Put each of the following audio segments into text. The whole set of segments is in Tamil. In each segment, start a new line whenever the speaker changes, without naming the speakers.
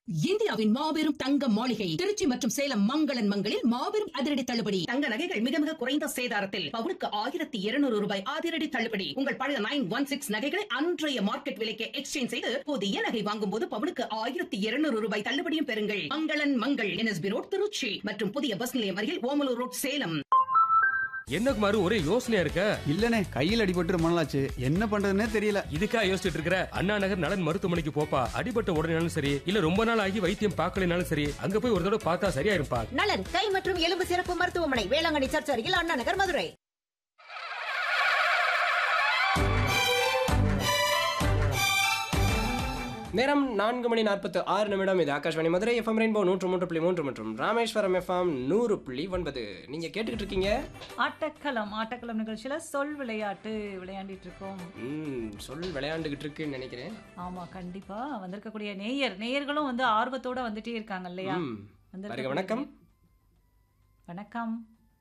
இந்தியாவின் மாபெரும் தங்க மாளிகை திருச்சி மற்றும் சேலம் மங்களன் மங்களில் மாபெரும் அதிரடி தள்ளுபடி தங்க நகைகள் மிக மிக குறைந்த சேதாரத்தில் பவுனுக்கு ஆயிரத்தி இருநூறு ரூபாய் அதிரடி தள்ளுபடி உங்கள் பழைய நைன் ஒன் சிக்ஸ் நகைகளை அன்றைய மார்க்கெட் விலைக்கு எக்ஸ்சேஞ்ச் செய்து புதிய நகை வாங்கும் போது பவுனுக்கு ஆயிரத்தி இருநூறு ரூபாய் தள்ளுபடியும் பெறுங்கள் மங்களன் மங்கள் என்எஸ்பி ரோட் திருச்சி மற்றும் புதிய பஸ் நிலையம் அருகில் ஓமலூர் ரோட் சேலம்
என்ன குமாரு ஒரே யோசனையா இருக்க
இல்லனே கையில் அடிபட்டு ரொம்ப நாளாச்சு என்ன பண்றதுன்னே தெரியல
இதுக்கா யோசிச்சுட்டு இருக்கிற அண்ணா நகர் நலன் மருத்துவமனைக்கு போப்பா அடிபட்ட உடனேனாலும் சரி இல்ல ரொம்ப நாள் ஆகி வைத்தியம் பார்க்கலனாலும் சரி அங்க போய் ஒரு தடவை பார்த்தா சரியா இருப்பா
நலன் கை மற்றும் எலும்பு சிறப்பு மருத்துவமனை வேளாங்கண்ணி சர்ச் அருகில் அண்ணா நகர் மதுரை
நேரம் நான்கு மணி நாற்பத்து ஆறு நிமிடம் இது ஆகாஷ்வாணி மதுரை எஃப்எம் ரெயின்போ நூற்று மூன்று புள்ளி மூன்று மற்றும் ராமேஸ்வரம் எஃப்எம் நூறு புள்ளி ஒன்பது நீங்க கேட்டுக்கிட்டு இருக்கீங்க
ஆட்டக்களம் ஆட்டக்களம் நிகழ்ச்சியில சொல் விளையாட்டு விளையாண்டிட்டு இருக்கோம்
ம் சொல் விளையாண்டுகிட்டு இருக்குன்னு நினைக்கிறேன்
ஆமா கண்டிப்பா வந்திருக்கக்கூடிய நேயர் நேயர்களும் வந்து ஆர்வத்தோட வந்துட்டே இருக்காங்க இல்லையா
ம்
வந்திருக்கக்கூடிய
வருக வணக்கம்
வணக்கம்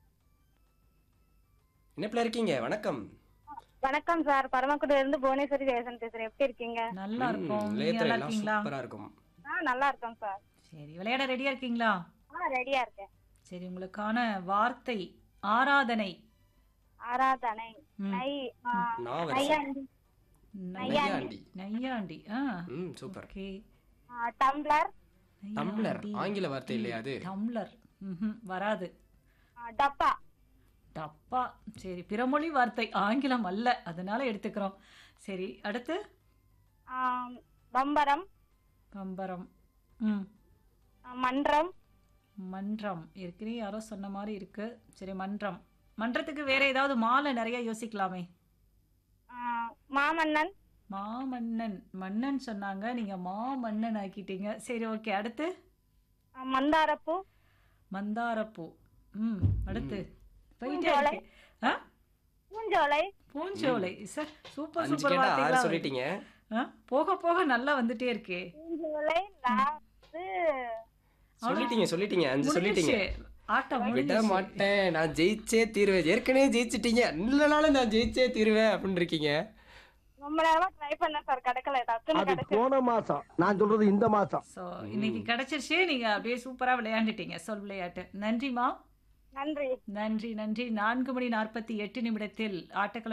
இணைப்பில் இருக்கீங்க வணக்கம்
வணக்கம் சார் பரமக்குடியில இருந்து புவனேஸ்வரி தேசன் பேசுறேன் எப்படி இருக்கீங்க
நல்லா
ம்,
இருக்கும் நீங்க
நிலையத்துல
நல்லா
எல்லாம்
இருக்கீங்களா
சூப்பரா இருக்கும்
ஆ நல்லா இருக்கேன் சார்
சரி விளையாட ரெடியா இருக்கீங்களா
ஆ ரெடியா இருக்கேன்
சரி உங்களுக்கான வார்த்தை ஆராதனை
ஆராதனை
ம்.
நை ஆ,
நான் வரிசை.
நையாண்டி
நையாண்டி
நையாண்டி ஆ
ம் சூப்பர்
ஓகே
ஆ, டம்ளர்
டம்ளர்
நையாண்டி.
ஆங்கில வார்த்தை இல்லையா அது
டம்ளர் ம்ஹும், வராது
ஆ, டப்பா
டப்பா சரி பிறமொழி வார்த்தை ஆங்கிலம் அல்ல அதனால எடுத்துக்கிறோம் சரி அடுத்து
ஆ, பம்பரம்
பம்பரம் ம்
ஆ, மன்றம்
மன்றம் ஏற்கனவே யாரோ சொன்ன மாதிரி இருக்கு சரி மன்றம் மன்றத்துக்கு வேற ஏதாவது மாலை நிறைய யோசிக்கலாமே
ஆ, மாமன்னன்
மாமன்னன் மன்னன் சொன்னாங்க நீங்க மாமன்னன் ஆக்கிட்டீங்க சரி ஓகே அடுத்து
ஆ, மந்தாரப்பூ
மந்தாரப்பூ ம் அடுத்து போயிட்டே
பூஞ்சோலை.
இருக்கு ஆ
பூஞ்சோலை
பூஞ்சோலை சார் சூப்பர்
அஞ்சு
சூப்பர்
கேட்டா ஆறு
வார்த்தைகளா
சொல்லிட்டீங்க
ஆ, போக போக நல்லா வந்துட்டே இருக்கே
பூஞ்சோலை லாஸ்ட்
சொல்லிட்டீங்க சொல்லிட்டீங்க அஞ்சு சொல்லிட்டீங்க
முடிஞ்சிச்சு. ஆட்டம்
விட
முடிஞ்சிச்சு.
மாட்டேன் நான் ஜெயிச்சே தீருவேன் ஏற்கனவே ஜெயிச்சிட்டீங்க இல்லனாலும் நான் ஜெயிச்சே தீருவேன் அப்படின்னு இருக்கீங்க
ரொம்ப நேரமா ட்ரை பண்ணேன் சார் கிடைக்கல டக்குன்னு
அது
கிடைச்சது
போன மாசம் நான் சொல்றது இந்த மாசம்
ஸோ இன்னைக்கு கிடைச்சிருச்சு நீங்க அப்படியே சூப்பரா விளையாண்டுட்டீங்க சொல் விளையாட்டு நன்றிமா
நன்றி
நன்றி நன்றி நான்கு மணி நாற்பத்தி எட்டு நிமிடத்தில் ஆட்டக்களம்